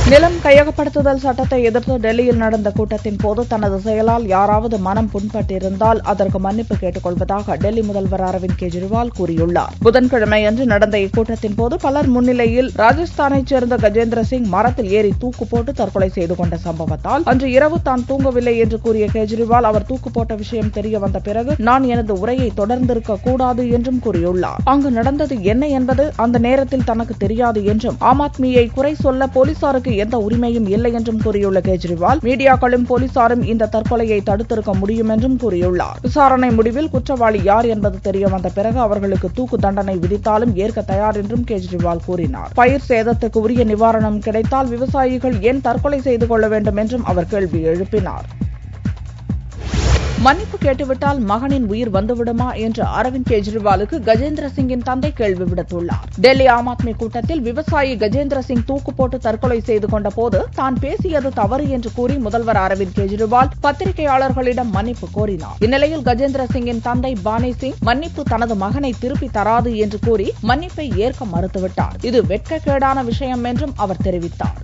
நிலம் கையகப்படுத்துதல் சட்டத்தை எதிர்த்து டெல்லியில் நடந்த கூட்டத்தின் போது தனது செயலால் யாராவது மனம் புண்பட்டிருந்தால் அதற்கு மன்னிப்பு கேட்டுக் கொள்வதாக டெல்லி முதல்வர் அரவிந்த் கெஜ்ரிவால் கூறியுள்ளார் புதன்கிழமையன்று நடந்த இக்கூட்டத்தின் போது பலர் முன்னிலையில் ராஜஸ்தானைச் சேர்ந்த கஜேந்திர சிங் மரத்தில் ஏறி தூக்கு போட்டு தற்கொலை செய்து கொண்ட சம்பவத்தால் அன்று இரவு தான் தூங்கவில்லை என்று கூறிய கெஜ்ரிவால் அவர் தூக்கு போட்ட விஷயம் தெரிய வந்த பிறகு நான் எனது உரையை தொடர்ந்திருக்க கூடாது என்றும் கூறியுள்ளார் அங்கு நடந்தது என்ன என்பது அந்த நேரத்தில் தனக்கு தெரியாது என்றும் ஆம் ஆத்மியை குறை சொல்ல போலீசாருக்கு எந்த உரிமையும் இல்லை என்றும் கூறியுள்ள கெஜ்ரிவால் மீடியாக்களும் போலீசாரும் இந்த தற்கொலையை தடுத்திருக்க முடியும் என்றும் கூறியுள்ளார் விசாரணை முடிவில் குற்றவாளி யார் என்பது தெரிய வந்த பிறகு அவர்களுக்கு தூக்கு தண்டனை விதித்தாலும் ஏற்க தயார் என்றும் கெஜ்ரிவால் கூறினார் பயிர் சேதத்துக்கு உரிய நிவாரணம் கிடைத்தால் விவசாயிகள் ஏன் தற்கொலை செய்து கொள்ள வேண்டும் என்றும் அவர் கேள்வி எழுப்பினார் மன்னிப்பு கேட்டுவிட்டால் மகனின் உயிர் வந்துவிடுமா என்று அரவிந்த் கெஜ்ரிவாலுக்கு கஜேந்திர சிங்கின் தந்தை கேள்வி விடுத்துள்ளார் டெல்லி ஆம் ஆத்மி கூட்டத்தில் விவசாயி கஜேந்திர சிங் தூக்கு போட்டு தற்கொலை செய்து கொண்ட போது தான் பேசியது தவறு என்று கூறி முதல்வர் அரவிந்த் கெஜ்ரிவால் பத்திரிகையாளர்களிடம் மன்னிப்பு கோரினார் இந்நிலையில் கஜேந்திர சிங்கின் தந்தை பானி சிங் மன்னிப்பு தனது மகனை திருப்பி தராது என்று கூறி மன்னிப்பை ஏற்க மறுத்துவிட்டார் இது வெட்கக்கேடான விஷயம் என்றும் அவர் தெரிவித்தார்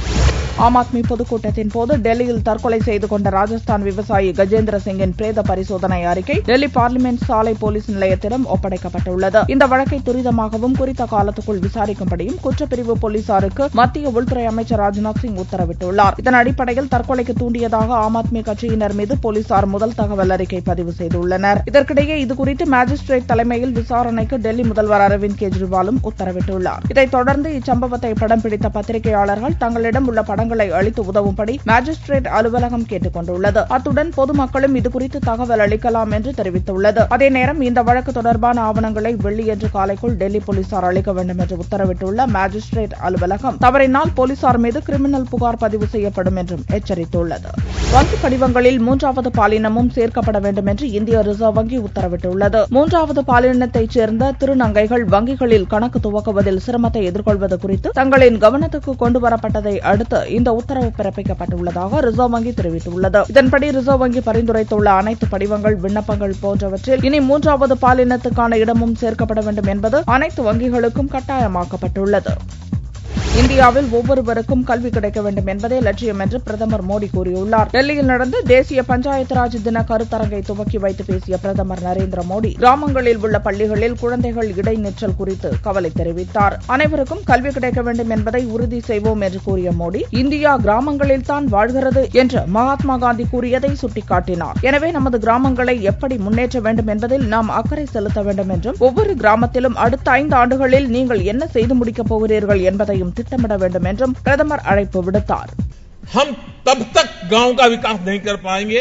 ஆம் ஆத்மி பொதுக்கூட்டத்தின் போது டெல்லியில் தற்கொலை செய்து கொண்ட ராஜஸ்தான் விவசாயி கஜேந்திர சிங்கின் பிரேத பரிசோதனை அறிக்கை டெல்லி பார்லிமெண்ட் சாலை போலீஸ் நிலையத்திடம் ஒப்படைக்கப்பட்டுள்ளது இந்த வழக்கை துரிதமாகவும் குறித்த காலத்துக்குள் விசாரிக்கும்படியும் குற்றப்பிரிவு போலீசாருக்கு மத்திய உள்துறை அமைச்சர் ராஜ்நாத் சிங் உத்தரவிட்டுள்ளார் இதன் அடிப்படையில் தற்கொலைக்கு தூண்டியதாக ஆம் ஆத்மி கட்சியினர் மீது போலீசார் முதல் தகவல் அறிக்கை பதிவு செய்துள்ளனர் இதற்கிடையே இதுகுறித்து மாஜிஸ்ட்ரேட் தலைமையில் விசாரணைக்கு டெல்லி முதல்வர் அரவிந்த் கெஜ்ரிவாலும் உத்தரவிட்டுள்ளார் இதைத் தொடர்ந்து இச்சம்பவத்தை படம் பிடித்த பத்திரிகையாளர்கள் தங்களிடம் உள்ள படங்களை அளித்து உதவும்படி மாஜிஸ்ட்ரேட் அலுவலகம் கேட்டுக் கொண்டுள்ளது அத்துடன் பொதுமக்களும் இதுகுறித்து தகவல் அளிக்கலாம் என்று தெரிவித்துள்ளது அதே நேரம் இந்த வழக்கு தொடர்பான ஆவணங்களை வெள்ளியன்று காலைக்குள் டெல்லி போலீசார் அளிக்க வேண்டும் என்று உத்தரவிட்டுள்ள மாஜிஸ்ட்ரேட் அலுவலகம் தவறினால் போலீசார் மீது கிரிமினல் புகார் பதிவு செய்யப்படும் என்றும் எச்சரித்துள்ளது வங்கி படிவங்களில் மூன்றாவது பாலினமும் சேர்க்கப்பட வேண்டும் என்று இந்திய ரிசர்வ் வங்கி உத்தரவிட்டுள்ளது மூன்றாவது பாலினத்தைச் சேர்ந்த திருநங்கைகள் வங்கிகளில் கணக்கு துவக்குவதில் சிரமத்தை எதிர்கொள்வது குறித்து தங்களின் கவனத்துக்கு கொண்டுவரப்பட்டதை அடுத்து இந்த உத்தரவு பிறப்பிக்கப்பட்டுள்ளதாக ரிசர்வ் வங்கி தெரிவித்துள்ளது இதன்படி ரிசர்வ் வங்கி பரிந்துரைத்துள்ள அனைத்து படிவங்கள் விண்ணப்பங்கள் போன்றவற்றில் இனி மூன்றாவது பாலினத்துக்கான இடமும் சேர்க்கப்பட வேண்டும் என்பது அனைத்து வங்கிகளுக்கும் கட்டாயமாக்கப்பட்டுள்ளது இந்தியாவில் ஒவ்வொருவருக்கும் கல்வி கிடைக்க வேண்டும் என்பதே லட்சியம் என்று பிரதமர் மோடி கூறியுள்ளார் டெல்லியில் நடந்த தேசிய பஞ்சாயத்து ராஜ் தின கருத்தரங்கை துவக்கி வைத்து பேசிய பிரதமர் நரேந்திர மோடி கிராமங்களில் உள்ள பள்ளிகளில் குழந்தைகள் இடைநிற்றல் குறித்து கவலை தெரிவித்தார் அனைவருக்கும் கல்வி கிடைக்க வேண்டும் என்பதை உறுதி செய்வோம் என்று கூறிய மோடி இந்தியா கிராமங்களில் தான் வாழ்கிறது என்று மகாத்மா காந்தி கூறியதை சுட்டிக்காட்டினார் எனவே நமது கிராமங்களை எப்படி முன்னேற்ற வேண்டும் என்பதில் நாம் அக்கறை செலுத்த வேண்டும் என்றும் ஒவ்வொரு கிராமத்திலும் அடுத்த ஐந்து ஆண்டுகளில் நீங்கள் என்ன செய்து முடிக்கப் போகிறீர்கள் என்பதையும் திட்டமிட வேண்டும் என்றும் பிரதமர் அழைப்பு விடுத்தார் हम तब तक गांव का विकास नहीं कर पाएंगे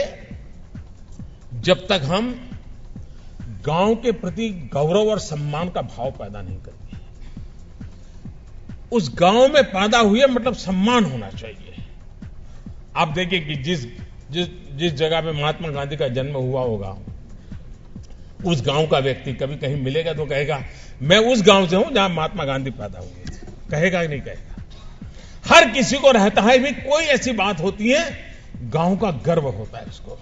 जब तक हम गांव के प्रति गौरव और सम्मान का भाव पैदा नहीं करेंगे उस गांव में पैदा हुए मतलब सम्मान होना चाहिए आप देखिए कि जिस जिस जिस जगह पे महात्मा गांधी का जन्म हुआ होगा उस गांव का व्यक्ति कभी कहीं मिलेगा तो कहेगा मैं उस गांव से हूं जहां महात्मा गांधी पैदा हुए थे कहेगा कि नहीं कहेगा हर किसी को रहता है भी कोई ऐसी बात होती है गांव का गर्व होता है उसको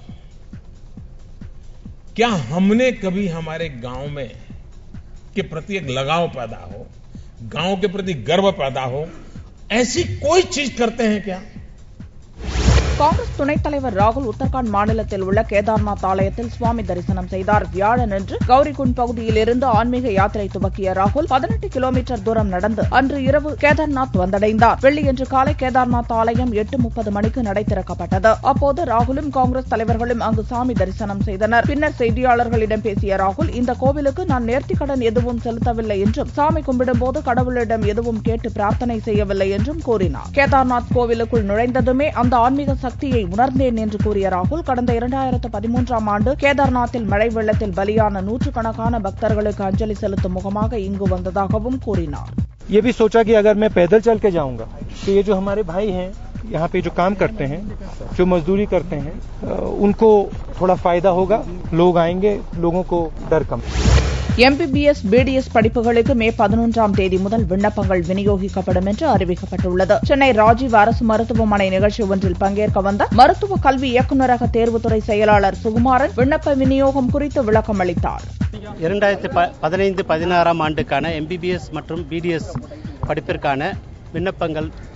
क्या हमने कभी हमारे गांव में के प्रति एक लगाव पैदा हो गांव के प्रति गर्व पैदा हो ऐसी कोई चीज करते हैं क्या காங்கிரஸ் துணைத் தலைவர் ராகுல் உத்தரகாண்ட் மாநிலத்தில் உள்ள கேதார்நாத் ஆலயத்தில் சுவாமி தரிசனம் செய்தார் வியாழனன்று கௌரிகுண்ட் பகுதியில் இருந்து ஆன்மீக யாத்திரை துவக்கிய ராகுல் பதினெட்டு கிலோமீட்டர் தூரம் நடந்து அன்று இரவு கேதார்நாத் வந்தடைந்தார் வெள்ளியன்று காலை கேதார்நாத் ஆலயம் எட்டு முப்பது மணிக்கு நடை திறக்கப்பட்டது அப்போது ராகுலும் காங்கிரஸ் தலைவர்களும் அங்கு சாமி தரிசனம் செய்தனர் பின்னர் செய்தியாளர்களிடம் பேசிய ராகுல் இந்த கோவிலுக்கு நான் நேர்த்திக்கடன் எதுவும் செலுத்தவில்லை என்றும் சாமி கும்பிடும்போது கடவுளிடம் எதுவும் கேட்டு பிரார்த்தனை செய்யவில்லை என்றும் கூறினார் கேதார்நாத் கோவிலுக்குள் நுழைந்ததுமே அந்த ஆன்மீக சக்தியை உணர்ந்தேன் என்று கூறிய ராகுல் கடந்த இரண்டாயிரத்து பதிமூன்றாம் ஆண்டு கேதார்நாத்தில் மழை வெள்ளத்தில் பலியான நூற்றுக்கணக்கான பக்தர்களுக்கு அஞ்சலி செலுத்தும் முகமாக இங்கு வந்ததாகவும் கூறினார் ये भी सोचा कि अगर मैं पैदल चल के जाऊंगा तो ये जो हमारे भाई हैं यहाँ पे जो काम करते हैं जो मजदूरी करते हैं अ, उनको थोड़ा फायदा होगा लोग आएंगे लोगों को डर कम எம்பிபிஎஸ் பிடிஎஸ் படிப்புகளுக்கு மே பதினொன்றாம் தேதி முதல் விண்ணப்பங்கள் விநியோகிக்கப்படும் என்று அறிவிக்கப்பட்டுள்ளது சென்னை ராஜீவ் அரசு மருத்துவமனை நிகழ்ச்சி ஒன்றில் பங்கேற்க வந்த மருத்துவ கல்வி இயக்குநரக தேர்வுத்துறை செயலாளர் சுகுமாரன் விண்ணப்ப விநியோகம் குறித்து விளக்கம் அளித்தார் இரண்டாயிரத்தி ப பதினைந்து பதினாறாம் ஆண்டுக்கான எம்பிபிஎஸ் மற்றும் பிடிஎஸ் படிப்பிற்கான விண்ணப்பங்கள்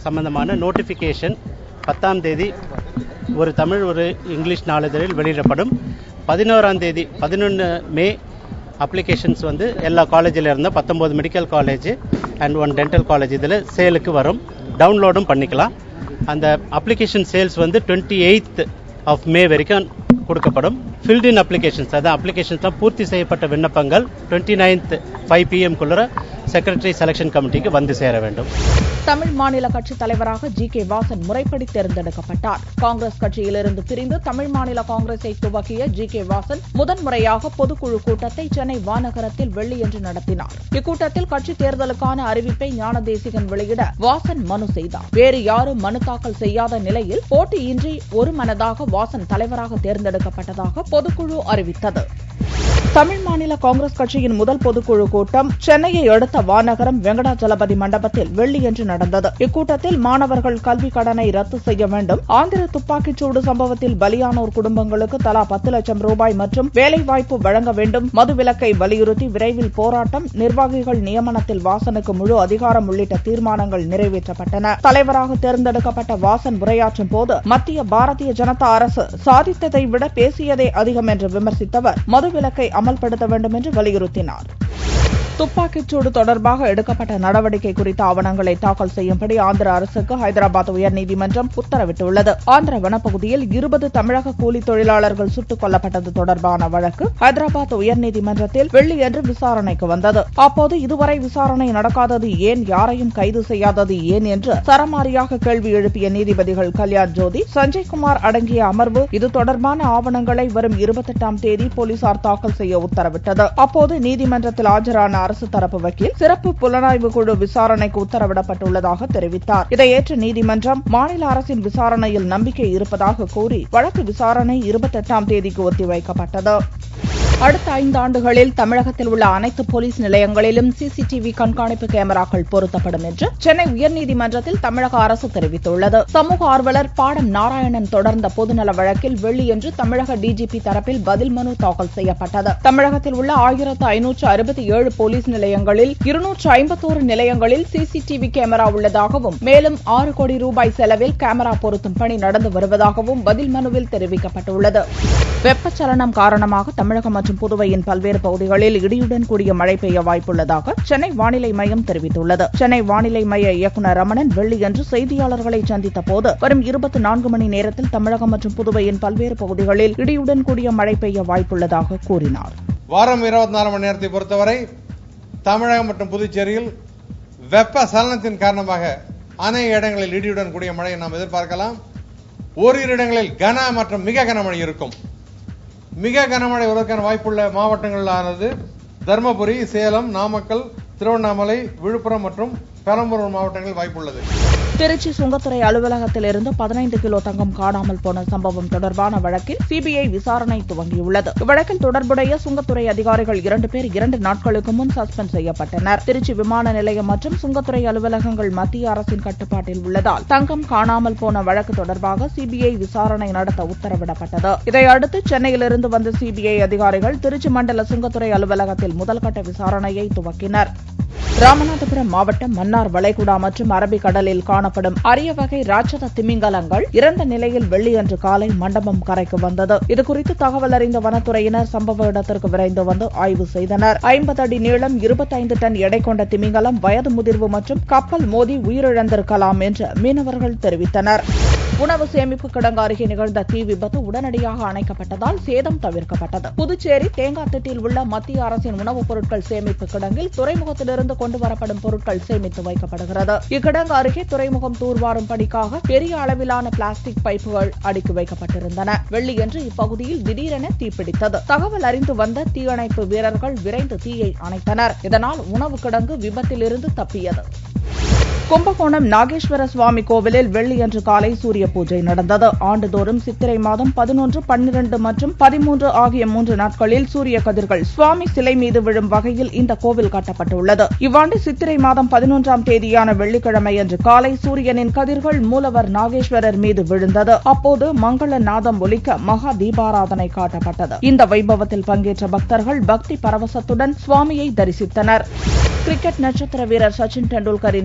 சம்பந்தமான நோட்டிஃபிகேஷன் பத்தாம் தேதி ஒரு தமிழ் ஒரு இங்கிலீஷ் நாளிதழில் வெளியிடப்படும் பதினோராம் தேதி பதினொன்று மே அப்ளிகேஷன்ஸ் வந்து எல்லா காலேஜில் இருந்த பத்தொம்போது medical college and one dental college இதில் சேலுக்கு வரும் டவுன்லோடும் பண்ணிக்கலாம் அந்த அப்ளிகேஷன் சேல்ஸ் வந்து டுவெண்ட்டி எயித் ஆஃப் மே வரைக்கும் கொடுக்கப்படும் ஃபில்ட் இன் அப்ளிகேஷன்ஸ் அதான் அப்ளிகேஷன்ஸ்லாம் பூர்த்தி செய்யப்பட்ட விண்ணப்பங்கள் டுவெண்ட்டி நைன்த் ஃபைவ் பிஎம்குள்ளே செக்ரட்டரி செலெக்ஷன் கமிட்டிக்கு வந்து சேர வேண்டும் தமிழ் மாநில கட்சித் தலைவராக ஜி கே வாசன் முறைப்படி தேர்ந்தெடுக்கப்பட்டார் காங்கிரஸ் கட்சியிலிருந்து பிரிந்து தமிழ் மாநில காங்கிரஸை துவக்கிய ஜி கே வாசன் முதன்முறையாக பொதுக்குழு கூட்டத்தை சென்னை வானகரத்தில் வெள்ளியன்று நடத்தினார் இக்கூட்டத்தில் கட்சி தேர்தலுக்கான அறிவிப்பை ஞானதேசிகன் வெளியிட வாசன் மனு செய்தார் வேறு யாரும் மனு தாக்கல் செய்யாத நிலையில் போட்டியின்றி ஒருமனதாக வாசன் தலைவராக தேர்ந்தெடுக்கப்பட்டதாக பொதுக்குழு அறிவித்தது தமிழ் மாநில காங்கிரஸ் கட்சியின் முதல் பொதுக்குழு கூட்டம் சென்னையை அடுத்த வானகரம் வெங்கடாச்சலபதி மண்டபத்தில் வெள்ளியன்று நடந்தது இக்கூட்டத்தில் மாணவர்கள் கல்வி கடனை ரத்து செய்ய வேண்டும் ஆந்திர துப்பாக்கிச்சூடு சம்பவத்தில் பலியானோர் குடும்பங்களுக்கு தலா பத்து லட்சம் ரூபாய் மற்றும் வேலைவாய்ப்பு வழங்க வேண்டும் மதுவிலக்கை வலியுறுத்தி விரைவில் போராட்டம் நிர்வாகிகள் நியமனத்தில் வாசனுக்கு முழு அதிகாரம் உள்ளிட்ட தீர்மானங்கள் நிறைவேற்றப்பட்டன தலைவராக தேர்ந்தெடுக்கப்பட்ட வாசன் உரையாற்றும் போது மத்திய பாரதிய ஜனதா அரசு சாதித்ததை விட பேசியதே அதிகம் என்று விமர்சித்தவர் மதுவிலக்கை அமல்படுத்த வேண்டும் என்று வலியுறுத்தினார் துப்பாக்கிச்சூடு தொடர்பாக எடுக்கப்பட்ட நடவடிக்கை குறித்த ஆவணங்களை தாக்கல் செய்யும்படி ஆந்திர அரசுக்கு ஹைதராபாத் உயர்நீதிமன்றம் உத்தரவிட்டுள்ளது ஆந்திர வனப்பகுதியில் இருபது தமிழக கூலி தொழிலாளர்கள் சுட்டுக் கொல்லப்பட்டது தொடர்பான வழக்கு ஹைதராபாத் உயர்நீதிமன்றத்தில் வெள்ளியன்று விசாரணைக்கு வந்தது அப்போது இதுவரை விசாரணை நடக்காதது ஏன் யாரையும் கைது செய்யாதது ஏன் என்று சரமாரியாக கேள்வி எழுப்பிய நீதிபதிகள் கல்யாண் ஜோதி சஞ்சய்குமார் அடங்கிய அமர்வு இது தொடர்பான ஆவணங்களை வரும் இருபத்தெட்டாம் தேதி போலீசார் தாக்கல் செய்ய உத்தரவிட்டது அப்போது நீதிமன்றத்தில் ஆஜரான அரசு தரப்பு வக்கீல் சிறப்பு புலனாய்வு குழு விசாரணைக்கு உத்தரவிடப்பட்டுள்ளதாக தெரிவித்தார் இதை ஏற்ற நீதிமன்றம் மாநில அரசின் விசாரணையில் நம்பிக்கை இருப்பதாக கூறி வழக்கு விசாரணை இருபத்தெட்டாம் தேதிக்கு ஒத்திவைக்கப்பட்டது அடுத்த ஐந்தாண்டுகளில் தமிழகத்தில் உள்ள அனைத்து போலீஸ் நிலையங்களிலும் சிசிடிவி கண்காணிப்பு கேமராக்கள் பொருத்தப்படும் என்று சென்னை உயர்நீதிமன்றத்தில் தமிழக அரசு தெரிவித்துள்ளது சமூக ஆர்வலர் பாடம் நாராயணன் தொடர்ந்த பொதுநல வழக்கில் வெள்ளியன்று தமிழக டிஜிபி தரப்பில் பதில் மனு தாக்கல் செய்யப்பட்டது தமிழகத்தில் உள்ள ஆயிரத்து ஐநூற்று அறுபத்தி ஏழு போலீஸ் நிலையங்களில் இருநூற்று ஐம்பத்தோரு நிலையங்களில் சிசிடிவி கேமரா உள்ளதாகவும் மேலும் ஆறு கோடி ரூபாய் செலவில் கேமரா பொருத்தும் பணி நடந்து வருவதாகவும் பதில் மனுவில் தெரிவிக்கப்பட்டுள்ளது வெப்பச்சலனம் காரணமாக தமிழகம் மற்றும் புதுவையின் பல்வேறு பகுதிகளில் இடியுடன் கூடிய மழை பெய்ய வாய்ப்புள்ளதாக சென்னை வானிலை மையம் தெரிவித்துள்ளது சென்னை வானிலை மைய இயக்குநர் ரமணன் வெள்ளியன்று செய்தியாளர்களை சந்தித்த போது வரும் இருபத்தி நான்கு மணி நேரத்தில் தமிழகம் மற்றும் புதுவையின் பல்வேறு பகுதிகளில் இடியுடன் கூடிய மழை பெய்ய வாய்ப்புள்ளதாக கூறினார் வாரம் இருபத்தி நாலு மணி நேரத்தை பொறுத்தவரை தமிழகம் மற்றும் புதுச்சேரியில் வெப்ப சலனத்தின் காரணமாக அநேக இடங்களில் இடியுடன் கூடிய மழையை நாம் எதிர்பார்க்கலாம் ஓரிரு இடங்களில் கன மற்றும் மிக கனமழை இருக்கும் மிக கனமழை வருவதற்கான வாய்ப்புள்ள மாவட்டங்களானது தருமபுரி சேலம் நாமக்கல் திருவண்ணாமலை விழுப்புரம் மற்றும் பெரம்பலூர் மாவட்டங்களில் வாய்ப்புள்ளது திருச்சி சுங்கத்துறை அலுவலகத்தில் இருந்து பதினைந்து கிலோ தங்கம் காணாமல் போன சம்பவம் தொடர்பான வழக்கில் சிபிஐ விசாரணை துவங்கியுள்ளது இவ்வழக்கில் தொடர்புடைய சுங்கத்துறை அதிகாரிகள் இரண்டு பேர் இரண்டு நாட்களுக்கு முன் சஸ்பெண்ட் செய்யப்பட்டனர் திருச்சி விமான நிலையம் மற்றும் சுங்கத்துறை அலுவலகங்கள் மத்திய அரசின் கட்டுப்பாட்டில் உள்ளதால் தங்கம் காணாமல் போன வழக்கு தொடர்பாக சிபிஐ விசாரணை நடத்த உத்தரவிடப்பட்டது இதையடுத்து சென்னையிலிருந்து வந்த சிபிஐ அதிகாரிகள் திருச்சி மண்டல சுங்கத்துறை அலுவலகத்தில் முதல்கட்ட விசாரணையை துவக்கினர் ராமநாதபுரம் மாவட்டம் மன்னார் வளைகுடா மற்றும் அரபிக்கடலில் காணப்படும் அரிய வகை ராட்சத திமிங்கலங்கள் இறந்த நிலையில் வெள்ளியன்று காலை மண்டபம் கரைக்கு வந்தது இதுகுறித்து தகவல் அறிந்த வனத்துறையினர் சம்பவ இடத்திற்கு விரைந்து வந்து ஆய்வு செய்தனர் ஐம்பது அடி நீளம் இருபத்தைந்து டன் எடை கொண்ட திமிங்கலம் வயது முதிர்வு மற்றும் கப்பல் மோதி உயிரிழந்திருக்கலாம் என்று மீனவர்கள் தெரிவித்தனர் உணவு சேமிப்பு கிடங்கு அருகே நிகழ்ந்த தீ விபத்து உடனடியாக அணைக்கப்பட்டதால் சேதம் தவிர்க்கப்பட்டது புதுச்சேரி தேங்காத்திட்டில் உள்ள மத்திய அரசின் உணவுப் பொருட்கள் சேமிப்பு கிடங்கில் துறைமுகத்திலிருந்து கொண்டு வரப்படும் பொருட்கள் சேமித்து வைக்கப்படுகிறது இக்கிடங்கு அருகே துறைமுகம் தூர்வாரும் பணிக்காக பெரிய அளவிலான பிளாஸ்டிக் பைப்புகள் அடுக்கி வைக்கப்பட்டிருந்தன வெள்ளியன்று இப்பகுதியில் திடீரென தீப்பிடித்தது தகவல் அறிந்து வந்த தீயணைப்பு வீரர்கள் விரைந்து தீயை அணைத்தனர் இதனால் உணவு கிடங்கு விபத்திலிருந்து தப்பியது கும்பகோணம் நாகேஸ்வர சுவாமி கோவிலில் வெள்ளியன்று காலை சூரிய பூஜை நடந்தது ஆண்டுதோறும் சித்திரை மாதம் பதினொன்று பன்னிரண்டு மற்றும் பதிமூன்று ஆகிய மூன்று நாட்களில் சூரிய கதிர்கள் சுவாமி சிலை மீது விழும் வகையில் இந்த கோவில் கட்டப்பட்டுள்ளது இவ்வாண்டு சித்திரை மாதம் பதினொன்றாம் தேதியான வெள்ளிக்கிழமையன்று காலை சூரியனின் கதிர்கள் மூலவர் நாகேஸ்வரர் மீது விழுந்தது அப்போது மங்கள நாதம் ஒலிக்க மகா தீபாராதனை காட்டப்பட்டது இந்த வைபவத்தில் பங்கேற்ற பக்தர்கள் பக்தி பரவசத்துடன் சுவாமியை தரிசித்தனர் கிரிக்கெட் நட்சத்திர வீரர் சச்சின் டெண்டுல்கரின் பிறந்த நாள்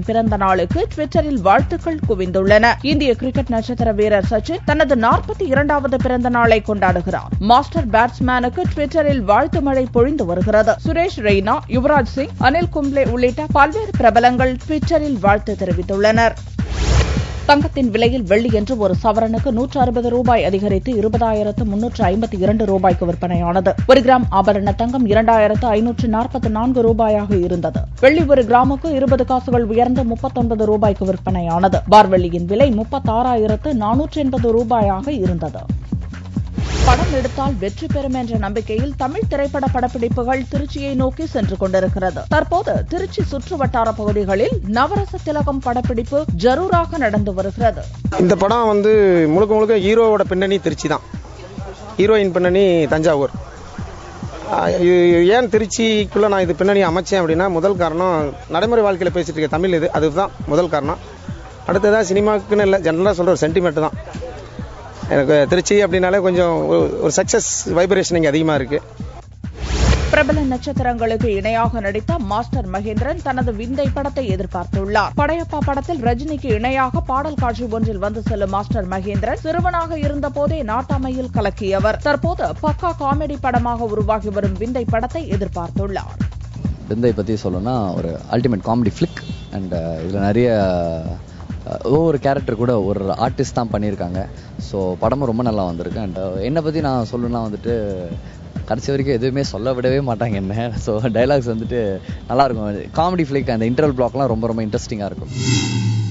நாளுக்கு ட்விட்டரில் வாழ்த்துக்கள் குவிந்துள்ளன இந்திய கிரிக்கெட் நட்சத்திர வீரர் சச்சின் தனது நாற்பத்தி இரண்டாவது பிறந்த நாளை கொண்டாடுகிறார் மாஸ்டர் பேட்ஸ்மேனுக்கு ட்விட்டரில் வாழ்த்து மழை பொழிந்து வருகிறது சுரேஷ் ரெய்னா யுவராஜ் சிங் அனில் கும்ப்ளே உள்ளிட்ட பல்வேறு பிரபலங்கள் ட்விட்டரில் வாழ்த்து தெரிவித்துள்ளனர் தங்கத்தின் விலையில் வெள்ளி என்று ஒரு சவரனுக்கு நூற்று அறுபது ரூபாய் அதிகரித்து இருபதாயிரத்து முன்னூற்று ஐம்பத்தி இரண்டு ரூபாய்க்கு விற்பனையானது ஒரு கிராம் ஆபரண தங்கம் இரண்டாயிரத்து ஐநூற்று நாற்பத்தி நான்கு ரூபாயாக இருந்தது வெள்ளி ஒரு கிராமுக்கு இருபது காசுகள் உயர்ந்து முப்பத்தொன்பது ரூபாய்க்கு விற்பனையானது பார் வெள்ளியின் விலை முப்பத்தாறாயிரத்து நானூற்று எண்பது ரூபாயாக இருந்தது படம் எடுத்தால் வெற்றி பெறும் என்ற நம்பிக்கையில் தமிழ் திரைப்பட படப்பிடிப்புகள் திருச்சியை நோக்கி சென்று கொண்டிருக்கிறது தற்போது திருச்சி சுற்று வட்டார பகுதிகளில் நவரச திலகம் படப்பிடிப்பு ஜரூராக நடந்து வருகிறது இந்த படம் வந்து முழுக்க முழுக்க ஹீரோவோட பின்னணி திருச்சி தான் ஹீரோயின் பின்னணி தஞ்சாவூர் ஆஹ் இது ஏன் திருச்சிக்குள்ள நான் இது பின்னணி அமைச்சேன் அப்படின்னா முதல் காரணம் நடைமுறை வாழ்க்கையில் பேசிட்டு இருக்க தமிழ் இது அதுதான் முதல் காரணம் அடுத்ததான் சினிமாக்குன்னு இல்லை ஜென்ரலாக சொல்கிற ஒரு சென்டிமெண்ட் தான் எனக்கு திருச்சி அப்படின்னாலே கொஞ்சம் ஒரு- ஒரு சக்ஸஸ் வைப்ரேஷன் இங்கே அதிகமாக இருக்குது பிரபல நட்சத்திரங்களுக்கு இணையாக நடித்த மாஸ்டர் மகேந்திரன் தனது விந்தை படத்தை எதிர்பார்த்துள்ளார் படையப்பா படத்தில் ரஜினிக்கு இணையாக பாடல் காட்சி ஒன்றில் வந்து செல்லும் மாஸ்டர் மகேந்திரன் சிறுவனாக இருந்தபோதே நாட்டாமையில் கலக்கியவர் தற்போது பக்கா காமெடி படமாக உருவாகி வரும் விந்தை படத்தை எதிர்பார்த்துள்ளார் விந்தை பற்றி சொல்லணும்னா ஒரு அல்டிமேட் காமெடி ஃப்ளிக் அண்ட் இதில் நிறைய அஹ், ஒவ்வொரு கேரக்டர் கூட ஒரு ஆர்டிஸ்ட் தான் பண்ணியிருக்காங்க ஸோ படமும் ரொம்ப நல்லா வந்திருக்கு அண்ட் என்னை பற்றி நான் சொல்லணும்னா வந்துட்டு கடைசி வரைக்கும் எதுவுமே சொல்ல விடவே மாட்டாங்க என்ன ஸோ டைலாக்ஸ் வந்துட்டு நல்லா இருக்கும் காமெடி ஃப்ளிக் அந்த இன்டர்வல் பிளாக்லாம் ரொம்ப ரொம்ப இன்ட்ரெஸ்டிங்காக இருக்கும்